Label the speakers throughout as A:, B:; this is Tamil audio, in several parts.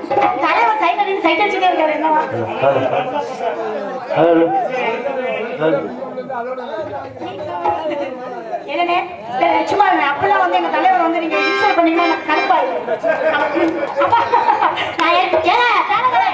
A: தலைவர் சைட் அடிச்சு சைட் அடிச்சுட்டே இருக்காரு என்னவா
B: ஹலோ ஹலோ
A: என்னண்ணே சரி, சும்மா இருங்க. அப்பெல்லாம் வந்து எங்க தலைவர் வந்து நீங்க இன்சல்ட் பண்ணீங்கன்னா எனக்கு கடுப்பாரு அப்பா நான் ஏன் ஏங்க தலைவரே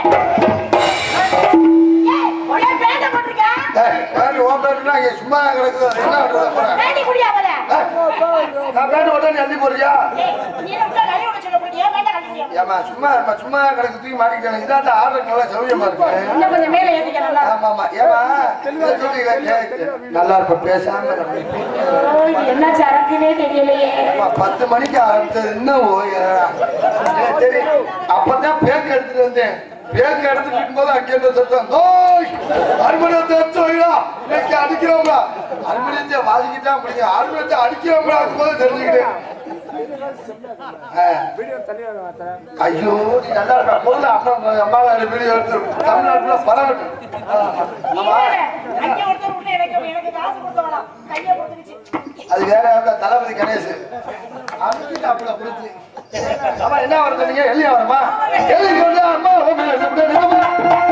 A: ஏய், ஏன் பேண்ட போட்டிருக்க?
C: ஏய், பேண்ட் உன் பேண்ட்னா இங்க சும்மா கிடக்குது. அது என்ன பண்றது அப்புறம்?
A: பேண்டி குடியா போல?
C: ஏய், நான் பேண்ட் போட்டா நீ அள்ளி போடுறியா?
A: ஏய், நீ என்ன விட்டா நிறைய உனக்கு சொல்ல போறியா? ஏன் பேண்ட கழட்டிட்டியா?
C: ஏம்மா, சும்மா இரும்மா, சும்மா கிடக்கு தூக்கி மாட்டிக்கிட்டாங்க. இதாண்டா ஆடுறதுக்கு நல்லா சௌகரியமா இருக்கு.
A: இன்னும் கொஞ்சம் மேல ஏத்திக்க நல்லா
C: ஆமா, ஆமா. ஏம்மா, இதை சொல்றீங்களே, கே- நல்லா இருப்ப பேசாம இரு.
A: ஓ, இது என்ன சரக்குன்னே தெரியலையே
C: ஏம்மா, பத்து மணிக்கு ஆரம்பிச்சது இன்னும் ஓயலடா. எனக்கு தெரியும். அப்பதான் பேக்கு எடுத்துட்டு வந்தேன் பேக்கு எடுத்துட்டு இருக்கும்போது அங்கே இருந்து சத்தம் ஓய் அருமணியத்தை எடுத்து வைடா இன்னைக்கு அடிக்கிறோம்டா அருமணியத்தை வாதிக்கிட்டா முடியும் அருமணியத்தை அடிக்கிறோம்டா போது தெரிஞ்சுக்கிட்டேன் ஆ. ஐயோ நீ நல்லா இருக்கா முதல்ல அம்மா அம்மா வீடியோ எடுத்து தமிழ்நாட்டுல பரவட்டும் ஆமா
A: அங்கே ஒருத்தர் விட்டு எனக்கு எனக்கு காசு கொடுத்தவனா கையை கொடுத்துருச்சு
C: அது வேற யாருக்கா தளபதி கணேஷ் அதுக்கு அப்படி கொடுத்து ஆமா என்ன வருது நீங்க எல்லையா வருமா எல்லைக்கு வந்து அம்மா ஓமே, இப்படி நிக்கமா?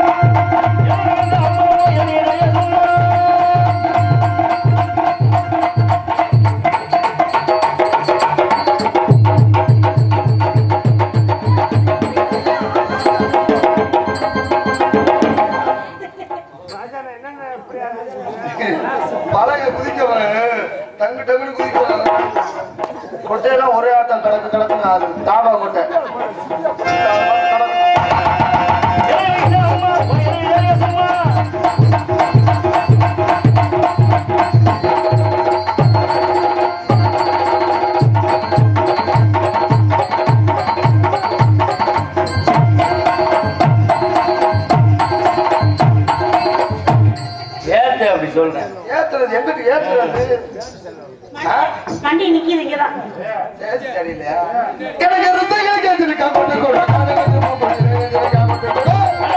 C: பழக குதிக்கவன் டங்கு டங்குன்னு குதிக்கவன் கொட்டையெல்லாம் ஒரே ஆட்டம் கிடக்கு கிடக்குன்னு அது தாபா கொட்டை
B: ஏத்து அப்படி சொல்றேன்
C: ஏத்துறது எங்கிட்டு ஏத்துறது ஆ?
A: வண்டி நிக்குது இங்கதான்
C: சரி, சரியில்லையா? எனக்கு இருந்து கேட்குது, கம்பெனி கொடு, கம்பெனி கொடு, கம்பெனி கொடு.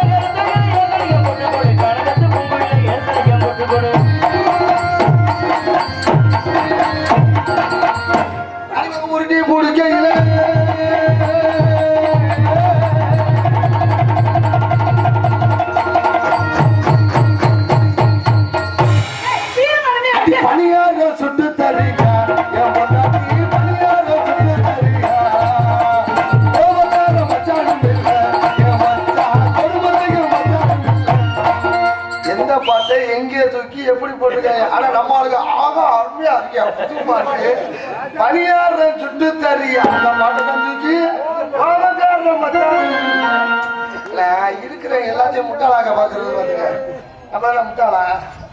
C: அறிவு உருட்டி முடிக்கையில பணியாக சுட்டு தருக என் பொண்டாட்டி பணியாக சுட்டு தருக கோபக்கார மச்சானும் இல்ல என் மச்சான் குடும்பத்துக்கு மச்சானும் இல்ல எந்த பாட்டை எங்கே தூக்கி எப்படி போட்டிருக்காங்க ஆனா நம்ம ஆளுங்க ஆக அருமையா இருக்கியா புது பாட்டு பணியார சுட்டு தரியா அந்த பாட்டை தான் தூக்கி கோபக்கார மச்சான் இல்ல இருக்கிற எல்லாத்தையும் முட்டாளாக பாக்குறது பாத்துங்க நம்ம முட்டாளா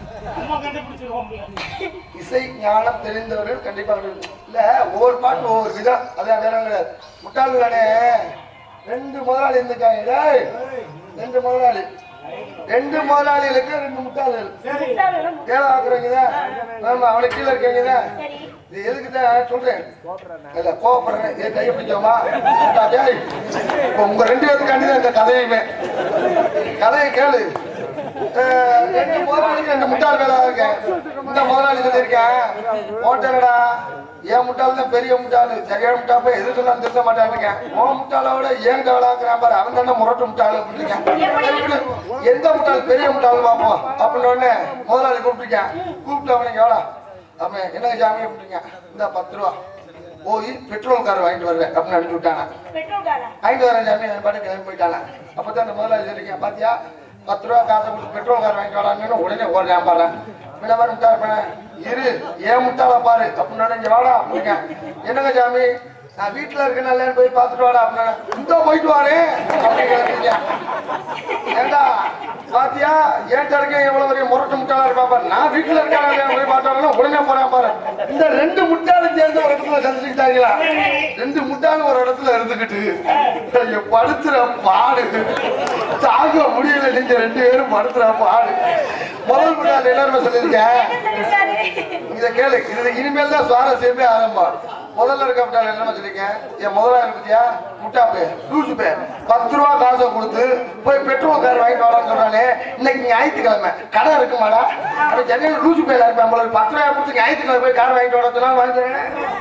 C: இசை ஞானம் தெரிந்தவர்கள் கண்டிப்பா இருக்கணும். இல்ல ஒவ்வொரு பாட்டு ஒவ்வொரு விதம் அதான் வேற கிடையாது முட்டாள் தானே ரெண்டு முதலாளி இருந்துட்டாங்க டேய். ரெண்டு முதலாளி ரெண்டு முதலாளிகளுக்கு ரெண்டு முட்டாள்கள் ஏழை ஆக்குறவங்க ஆமா அவனுக்கு கீழே இருக்கவங்க இது எதுக்கு தான் சொல்றேன் இல்ல கோவப்படுறேன் ஏன் கையை பிடிச்சோமா டேய் இப்போ உங்க ரெண்டு பேருக்காண்டி தான் இந்த கதையுமே கதையை கேளு அஹ், ரெண்டு முதலாளிக்கு ரெண்டு முட்டாள் வேலை இருக்கேன் இந்த முதலாளி சொல்லியிருக்கேன் ஓட்டலடா என் முட்டாள் தான் பெரிய முட்டாள் சரியான முட்டாள் போய் எது சொன்னாலும் திருத்த மாட்டான்னு உன் முட்டாளோட ஏன் வேலைக்கிறான் பாரு அவன் தானே முரட்டு முட்டாள் அப்படின்னு எந்த முட்டாள் பெரிய முட்டாள் பார்ப்போம் அப்படின்னு உடனே முதலாளி கூப்பிட்டுருக்கேன் கூப்பிட்டு அவனுக்கு எவ்வளோ அவன் என்னங்க ஜாமி அப்படிங்க இந்த பத்து ரூபா போய் பெட்ரோல் கார் வாங்கிட்டு வருவேன் அப்படின்னு அனுப்பிச்சு விட்டாங்க
A: பெட்ரோல் காரா
C: வாங்கிட்டு வரேன் ஜாமி என் பாட்டு கிளம்பி போயிட்டாங்க அப்பதான் அந்த முதலாளி சொல்லிருக்கேன் பாத்தியா பத்து ரூபா காசை கொடுத்து பெட்ரோல் கார் வாங்கிட்டு வராங்கன்னு உடனே ஓடுறேன் பாரு விளம்பரம் முட்டா இருப்பேன் இரு ஏன் முட்டாள பாரு அப்படின்னு இங்க வாடா அப்படிங்க என்னங்க ஜாமி நான் வீட்டுல இருக்கேன் போய் பார்த்துட்டு வாடா அப்படின்னு இந்த போயிட்டு வாரேன் அப்படின்னு கிளம்பிங்க ஏண்டா பாத்தியா ஏன் இருக்க எவ்வளவு பெரிய முரட்டு முட்டாளா இருப்பான் பாரு நான் வீட்டுல இருக்கேன் போய் பார்த்தாலும் உடனே போறேன் பாரு இந்த ரெண்டு முட்டாளும் சேர்ந்து ஒரு இடத்துல சந்திச்சுக்கிட்டாங்களா ரெண்டு முட்டாளும் ஒரு இடத்துல இருந்துகிட்டு ஐயோ, படுத்துற பாடு தாங்க முடியல நீங்க ரெண்டு பேரும் படுத்துற பாடு முதல் முட்டாள் எல்லாருமே சொல்லியிருக்கேன் இத கேளு இது இனிமேல் தான் சுவாரஸ்யமே ஆரம்பம் முதல்ல இருக்க முட்டாள் என்ன சொல்லிருக்கேன் என் முதல்ல இருந்துச்சியா முட்டா பே லூசு பே பத்து ரூபா காசை கொடுத்து போய் பெட்ரோல் கார் வாங்கிட்டு வரான்னு சொல்றானே இன்னைக்கு ஞாயிற்றுக்கிழமை கடை இருக்குமாடா அப்ப சென்னையில் லூசு பேல இருப்பேன் போல பத்து ரூபாய் கொடுத்து ஞாயிற்றுக்கிழமை போய் கார் வாங்கிட்டு வர சொன்னா வாங்கிக்கிறேன்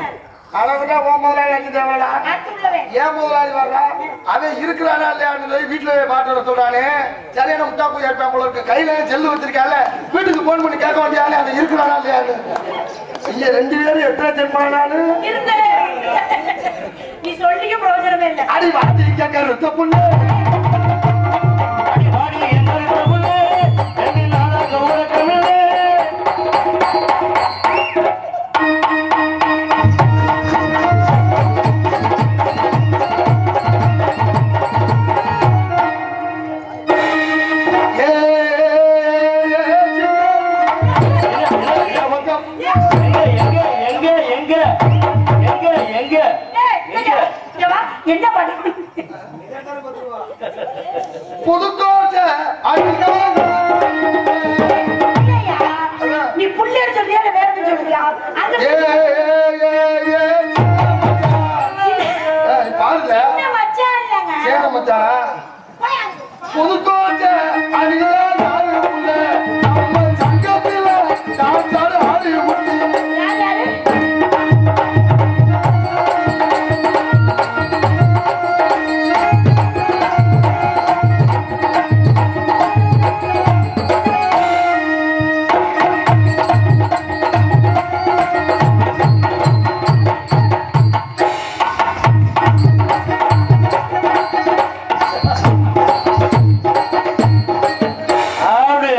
C: அளவுனா ஓ முதலாளி அஞ்சு தேவைடா
A: நாட்டு உள்ளவன்
C: ஏன் முதலாளி வர்றா அவன் இருக்கிறானா இல்லையான்னு சொல்லி வீட்டுல போய் பாட்டு வர சொல்றானே சரியான முட்டா போய் ஏற்பான் போல இருக்கு கையில செல்லு வச்சிருக்கால வீட்டுக்கு போன் பண்ணி கேட்க வேண்டியாலே அவன் இருக்கிறானா இல்லையான்னு ஐயா ரெண்டு பேரும் எத்தனை ஜென்மானானு
A: இருந்த நீ சொல்லியும் பிரயோஜனமே இல்லை
C: அடி வார்த்தை கேட்க ரத்த புண்ணு
B: அடிவாடி என்பது பிரபுவே, ரெண்டு நாளாக உறக்கமில்லை.
C: ஏ, ஏ, சின்ன வந்தம்.
B: எங்க, எங்க, எங்க, எங்க? எங்க, எங்க?
A: ஏய், இங்க வா, இங்க வா. என்ன பண்ண
C: புதுக்கோட்டை அடிதான்
A: இல்லையா நீ புள்ளையர் சொல்லியா இல்ல வேற எதுவும் சொல்றியா அந்த
C: ஏ, ஏ, ஏ, ஏய், பாருல
A: சின்ன மச்சான் இல்லைங்க
C: சேன மச்சான்
A: போயா.
C: புதுக்கோட்டை அடிதான் ஆளுமுள்ள நம்ம சங்கத்தில சாத்தாடு ஆளுமுள்ள
A: யார் யாரு
B: ஆடு.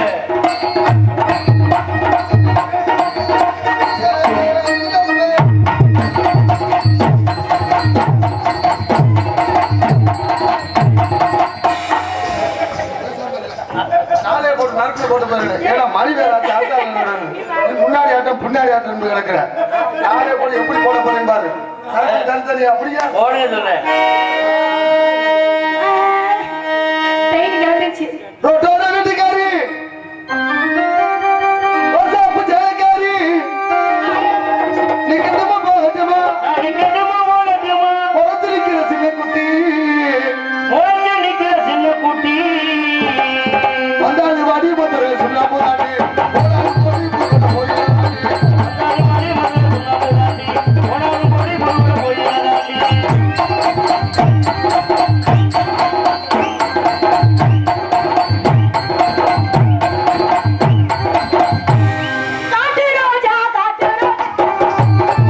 C: நாளே போட்டு நறுக்கு போட்டு பாருங்க ஏன்னா மணி வேற ஆச்சு, ஆட்டா வேற. நீ முன்னாடி ஆட்டம் பின்னாடி ஆட்டம் கிடக்குற நாளே போட்டு எப்படி போட போறேன் பாரு தனி- தனித்தனி அப்படியா
B: போடுங்க சொல்றேன்.
A: ட்ரெயின் கிளம்பிடுச்சு
C: ரோட்டோட வீட்டுக்காரி ரோசாப்பு ஜெயக்காரி நீ கிட்டமா போகட்டுமா
B: அடிக்கட்டுமா, போடட்டுமா?
C: குளத்திருக்கிற சின்ன குட்டி
B: முளைஞ்சு நிக்கிற சின்ன குட்டி
C: வந்தாடு வாடி மதுரை சொன்னா போதாடி போதாடி போடி போட்டு போயிடாடி
B: மணி மணி சொன்னாடி உனக்கு பொடி பொருள் போயிடாடி
A: காட்டு ரோஜா காட்டு ரோஜா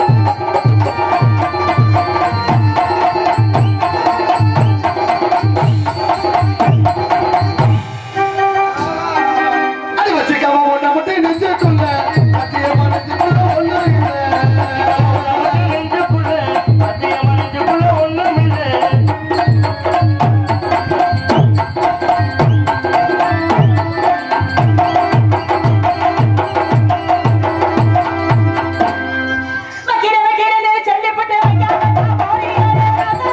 C: அடி வச்சுக்காம ஒன்ன மட்டும் நெஞ்சுக்குள்ள அத்திய மனசுக்குள்ள ஒண்ணு இல்லை
B: நெஞ்சுக்குள்ள அத்திய மனசுக்குள்ள ஒண்ணும் இல்லை
A: வைக்கிற வைக்கிறேன்னு சொல்லிப்பட்டு வைக்காம போறீங்களே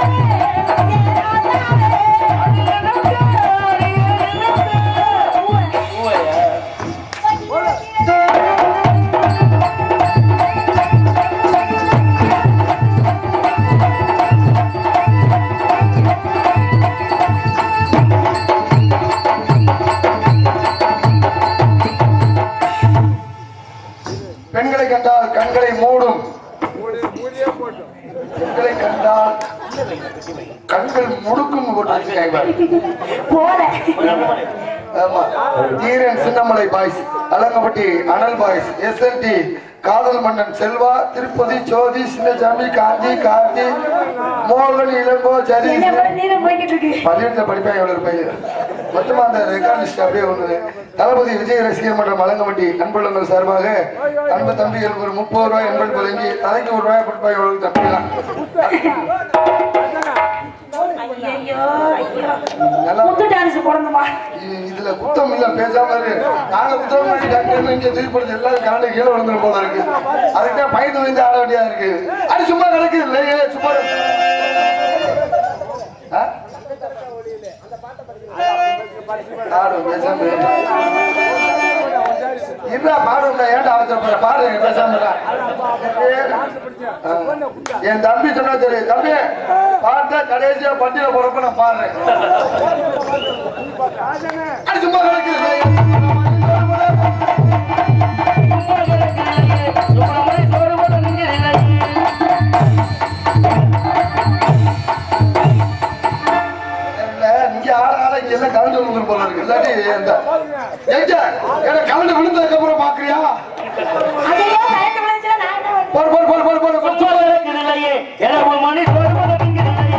C: பெண்களை கண்டால் கண்களை மூடும் பெண்களை கண்டால் கண்கள் முடுக்கும் போட்டு வச்சிருக்காங்க பாரு.
A: போல
C: ஆமா தீரன் சின்னமலை பாய்ஸ் அலங்கப்பட்டி அனல் பாய்ஸ் எஸ்எல்டி காதல் மன்னன் செல்வா திருப்பதி ஜோதி சின்னசாமி காந்தி கார்த்தி மோகன் இளங்கோ ஜரி
A: என்ன கூட நீரும் போய்கிட்டு இருக்கு
C: பள்ளியிடத்தில் படிப்பேன் எவ்வளவு இருப்பேன் மொத்தமா அந்த ரெக்கார்ட் லிஸ்ட் அப்படியே ஒண்ணு தளபதி விஜய் ரசிகர் மன்றம் வழங்கப்பட்டி அன்புள்ளங்கள் சார்பாக அன்பு தம்பிகள் ஒரு முப்பது ரூபாய் எண்பது வழங்கி தலைக்கு ஒரு ரூபாய் கொடுப்பாய் எவ்வளவு தம்பிலாம்
A: ஐயோ ஐயோ
C: நல்லா
A: முத்து டான்ஸ் போடணுமா
C: இ- இதுல குத்தம் இல்ல பேசாம இரு நாங்க குத்தம் பண்ணி டாக்டர் இங்க தூக்கப்படுத்தி எல்லாரும் காலை கீழே விழுந்துரும் போல இருக்கு அதுக்கு பயந்து வந்து ஆட வேண்டியதா இருக்கு அது சும்மா கிடக்கு இல்லையே சும்மா ஆ? ஆடு பேசாம இரு. இருடா பாடுங்க ஏன்டா அவசரப்படுற பாடு பேசாம இருடா. ஆ. என் தம்பி சொன்னா தெரியும் தம்பி பாட்டா கடைசியா பட்டியல போறப்ப நான் பாடுறேன் அது சும்மா கிடக்கு
B: சும்மா கிடக்கு, சும்மா மணி சோறு போட நெஞ்சில் இல்லை.
C: தூக்கி எல்லாம் கலந்து விழுந்துரும் போல இருக்கு இல்லாட்டி இந்த எங்க ஏன்னா கலந்து விழுந்ததுக்கு அப்புறம் பாக்குறியா
A: அதையோ கரெக்ட் விழுந்துச்சுன்னா நான் என்ன பண்ணுவேன்?
C: போடு போடு போடு போடு போடு போடு
B: சொல்வதற்கு இல்லையே இரவு மணி சொல்வதற்கு இல்லையே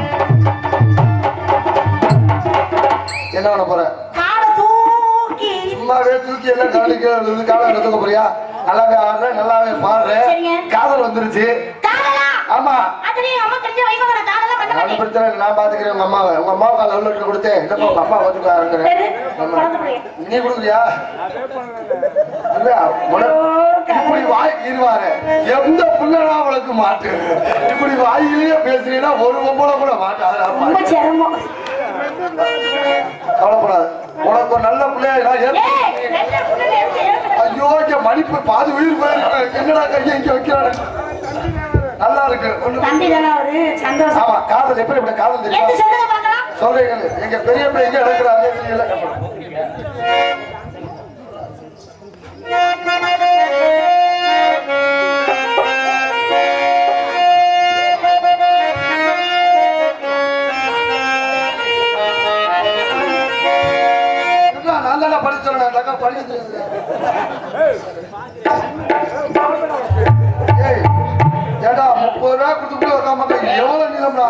C: என்ன பண்ண போற
A: காலை தூக்கி
C: சும்மாவே தூக்கி எல்லாம் கலந்துக்கு விழுந்து காலை எடுத்துக்க போறியா நல்லாவே ஆடுற நல்லாவே பாடுற
A: சரிங்க.
C: காதல் வந்துருச்சு
A: காதலா
C: ஆமா
A: அதுலயும் அம்மா தெரிஞ்ச வைப்பாங்க நான் காதலா பண்ண
C: அது
A: மாட்டேன்
C: பிரச்சனை இல்லை, நான் பாத்துக்கிறேன் உங்க அம்மாவை உங்க அம்மாவுக்கு கால லெட்டர் கொடுத்தேன் இல்லப்பா உங்க அப்பா வந்து
A: சரி, குழந்தை பிள்ளைய.
C: நீ கொடுக்குறியா இல்ல, உனக்கு இப்படி வாய் இருவாரு எந்த பிள்ளைனா அவளுக்கு மாட்டு இப்படி வாயிலேயே பேசுறீங்கன்னா ஒரு பொம்பளை கூட மாட்டாது
A: ரொம்ப சிரமம்
C: கவலைப்படாது உனக்கு ஒரு நல்ல பிள்ளையா நான்
A: ஏய்,
C: ஏற்படுத்தி-
A: நல்ல புள்ள இருக்கு, இருக்கு.
C: ஐயோ இங்க மணிப்பு பாதி உயிர் போயிருக்கு என்னடா கையை இங்க வைக்கிறாரு நல்லா இருக்கு ஒண்ணு-
A: தம்பி தானே அவரு சந்தோஷம்
C: ஆமா காதல் எப்படி இப்படி காதல்
A: எடுத்து
C: தெரியும்
A: சொல்லுங்க பார்க்கலாம்
C: சொல்றீங்க எங்க பெரிய பிள்ளை எங்க எடுக்கிறாங்க தெரியல இல்ல, நான் தானே படிச்சேன் நான் தக்கா படிக்க ஏய் ஏடா முப்பது ரூபா கொடுத்துட்டு உட்காம மக்கள் எவ்வளவு நிலம்டா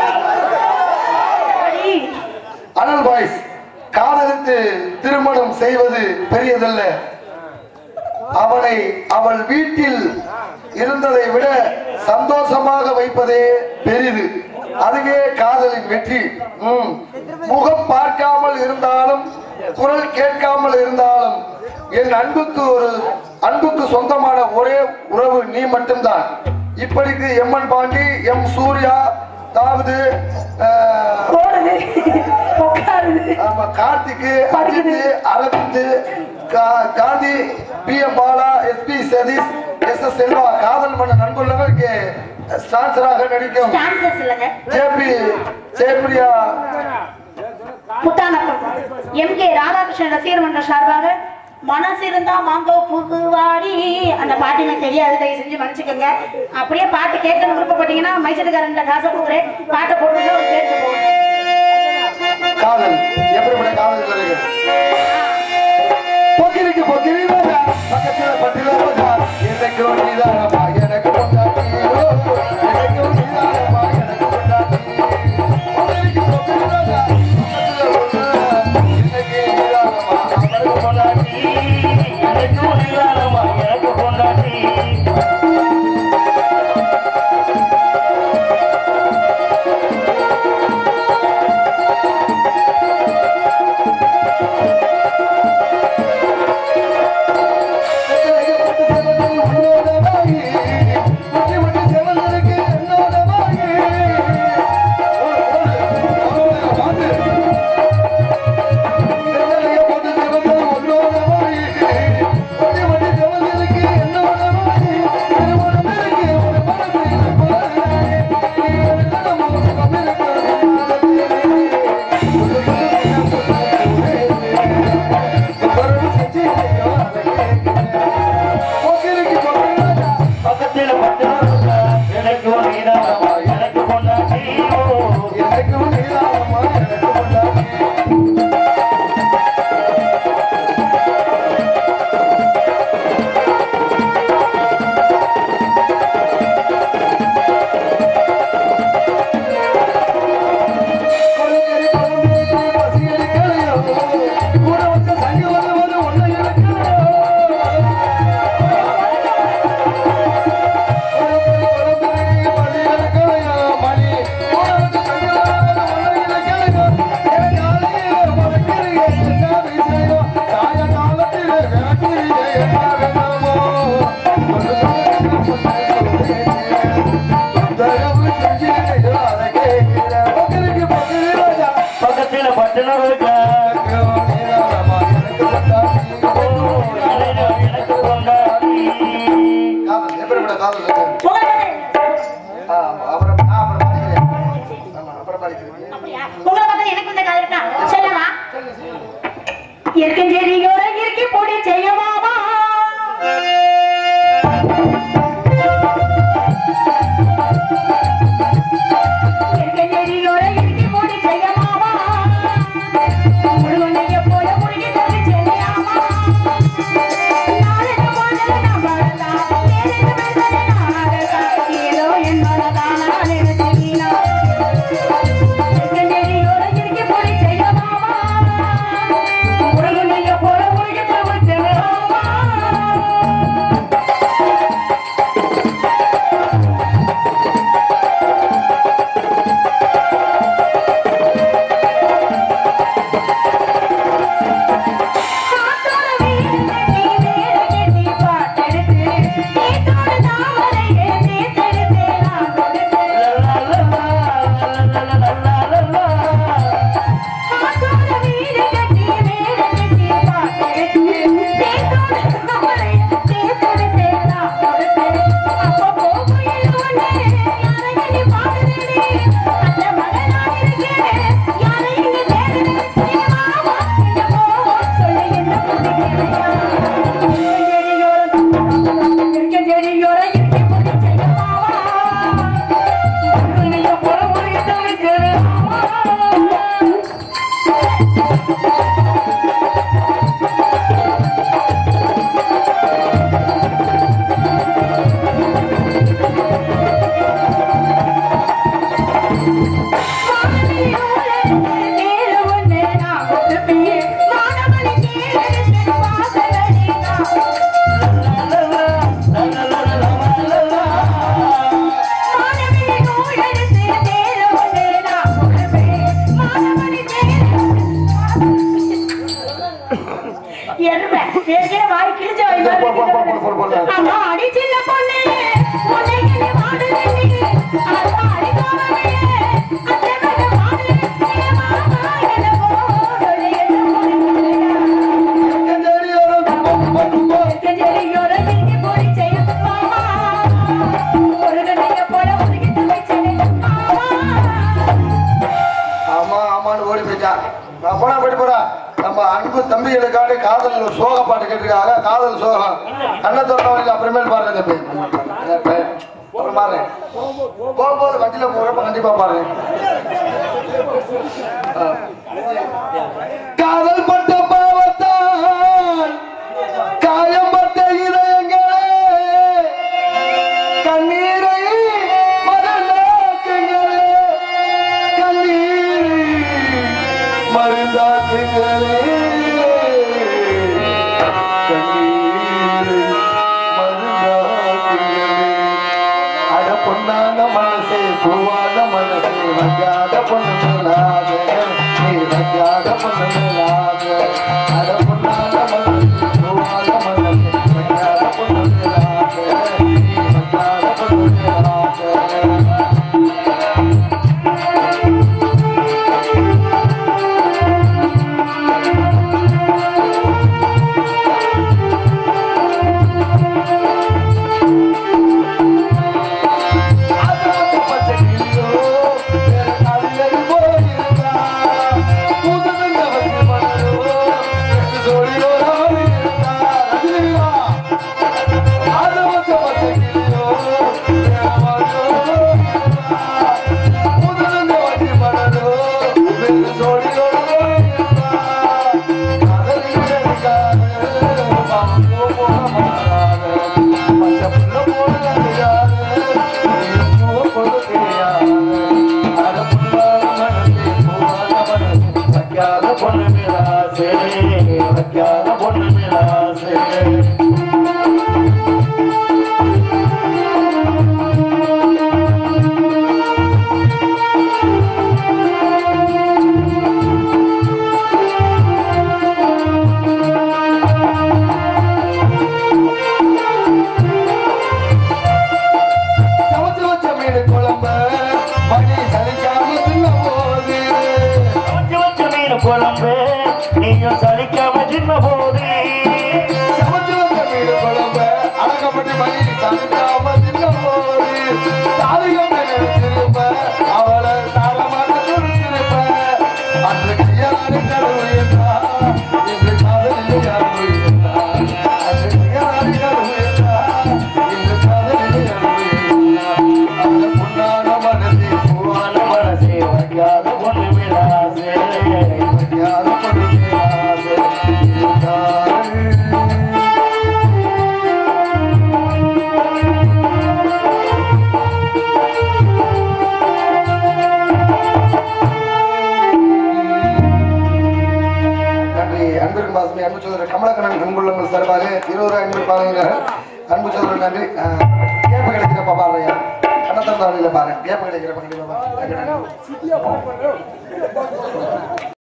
A: சரி.
C: அனல் பாய்ஸ் காதலித்து திருமணம் செய்வது பெரியதல்ல அவனை அவள் வீட்டில் இருந்ததை விட சந்தோஷமாக வைப்பதே பெரிது அதுவே காதலின் வெற்றி ம். முகம் பார்க்காமல் இருந்தாலும் குரல் கேட்காமல் இருந்தாலும் என் அன்புக்கு ஒரு அன்புக்கு சொந்தமான ஒரே உறவு நீ மட்டும்தான் இப்படிக்கு எம்என் பாண்டி எம் சூர்யா அதாவது அஹ்,
A: ஓடுது உட்காருது
C: ஆமா கார்த்திக் அஜித் அரவிந்த் கா- Gandhi P M Bala S P Sathish S S Selva காதல் மன்ன நண்பர்களுக்கு ஸ்பான்சராக நடிக்கும்
A: சான்சஸ் இல்லைங்க
C: ஜேபி ஜெயபிரியா
A: முத்தானப்பம் எம் கே ராதாகிருஷ்ணன் ரசிகர் மன்றம் சார்பாக மனசு இருந்தா மாங்கோ புகுவாடி அந்த பாட்டு எனக்கு தெரியாது தயவு செஞ்சு மன்னிச்சுக்கோங்க அப்படியே பாட்டு கேட்கணும் விருப்பப்பட்டீங்கன்னா மைசூர்காரன்ல காசை கொடுக்குறேன் பாட்டை போட்டு ஒரு கேட்டு போகணும்
C: காதல் எப்படிப்பட்ட காதல் வருகிறது பொக்கிரிக்கு பொக்கிரி ரோஜா பக்கத்துல பட்டில ரோஜா எனக்கு ஒரு நிதானமா எனக்கு கொண்டாட்டி ஓ, எனக்கு ஒரு நிதானமா எனக்கு கொண்டாட்டி பொக்கிரிக்கு பொக்கிரி ரோஜா பக்கத்துல ரோஜா எனக்கு நிதானமா அவளுக்கு கொண்டாட்டி
B: எனக்கு ஒரு நிதானமா, எனக்கு கொண்டாட்டி பக்கத்தில் பத்து ரோஜா, எனக்கு ஒரு நிதானமா, எனக்கு கொண்டாட்டி ஓ.
C: எனக்கும் நீதானமா எனக்கு கொண்டாட்டி கொள்ளையடி பழம்பேசி பசியடி கலையோ, கூட வந்த சங்கு வருவது உன்னை இழுக்கலையோ. கொள்ளையடி பழம்பேசி பசியடி கலையோ, மணி, கூட வந்த சங்கு வருவது உன்னை இழுக்கலையோ. எனக்கு ஆசையே மறக்கிறியே, என்ன விஷயமோ? தாய காலத்திலே விளக்கிறியே, என்ன வேணுமோ? ஒரு தயவு செஞ்சு அதை கேட்கிறேன். பொக்கிரிக்கு பொக்கிரி ராஜா
B: பக்கத்தில் பத்து ரோஜா, ஓ, எனக்கு எனக்கு கொண்டாட்டி
C: காதல் எப்படிப்பட்ட காதல் இருக்கு?
A: உங்களை
C: ஆ, அப்புறம் ஆ, அப்புறம் படிக்கிறேன். ஆமா, அப்புறம் படிக்கிறேன்.
A: அப்படியா? உங்களை பார்த்தா எனக்கு இந்த காதல் இருக்கா சொல்லவா இருக்கஞ்செடியோட இறுக்கி போடி செய்யவாமா இருக்கஞ்செடியோட இறுக்கி போடி செய்யவாமா
C: சரி, போ, போ, போ, போ, போ, போ, போ.
A: அம்மா அடி சின்ன பொண்ணு உன்னை எண்ணி வாடுவேண்டி. அம்மா அடி தோழமையே, அத்தை மகன் வாடுவேண்டி. மாமா எனக்கோ சொல்லி என்ன பொண்ணு
C: கஞ்சேரியோரம் கும்போ, கும்போ, கும்போ.
A: கஞ்சேரியோர நீங்கி போடி செய்யும் மாமா. ஒரு கண்ணைய போல உருகிட்டு வச்சேன் மாமா.
C: ஆமா ஆமான்னு ஓடி போயிட்டா நான் போனா போயிட்டு போறேன் நம்ம அன்பு தம்பிகளுக்காண்டி காதல் ஒரு சோக பாட்டு கேட்டிருக்காங்க காதல் சோகம் கண்ணை திறந்த வழியில் அப்புறமேல் பாருங்க தம்பி அப்புறம் பாருங்க போகும்போது வண்டியில போறப்ப கண்டிப்பா பாருங்க ஆ. காதல் பட்ட பாவத்தான் காயம் பட்ட இதயங்களே கண்ணீரை மறந்தாக்குங்களே கண்ணீரை மருந்தாக்குங்களே கண்ணீரை மருந்தாக்குங்களே அட பொன்னான மனசே பூவான மனசே வைக்காத பொண்ணு மேலாக நீ வைக்காத பொண்ணு மேலாக அட பொன்னான மனசே பூவான மனசே வைக்காத பொண்ணு மேலாக நீ வைக்காத பொண்ணு மேலாக பொண்ணு மிராசே வைக்காத பொண்ணு மிராசே சமைச்சு வச்ச மீன் குழம்ப மணி சலிக்காம தின்ன போது
B: சமைச்சு வச்ச மீன் குழம்பு நீயும் சலிக்காம சின்ன போது
C: சமைச்சு வச்ச மீன் குழம்ப அழகப்பட்டு மணி சலிக்காம தின்ன போது தாலிகம் நினைச்சிருப்ப அவளை தாளமாக துணிச்சிருப்ப அன்று கையாறு கருவு என்றா இன்று காதலில் அருவு என்றா அன்று கையாறு கருவு என்றா இன்று காதலில் அருவு என்றா அந்த பொன்னான மனசே பூவான மனசே வைக்காத பொண்ணு மிராசே வைக்காத பொண்ணு மிராசே இருந்தாள். நன்றி அன்பிற்கு பாசமி அன்பு சோதரர் கமலக்கண்ணன் அன்புள்ளங்கள் சார்பாக இருபது அன்பு பாருங்க அன்பு சோதரர் நன்றி அஹ், கேப்ப கிடைக்கிறப்ப பாருங்க கண்ணத்தந்த வழியில பாருங்க கேப்ப கிடைக்கிறப்ப கண்டிப்பா பாருங்க. நன்றி, நன்றி.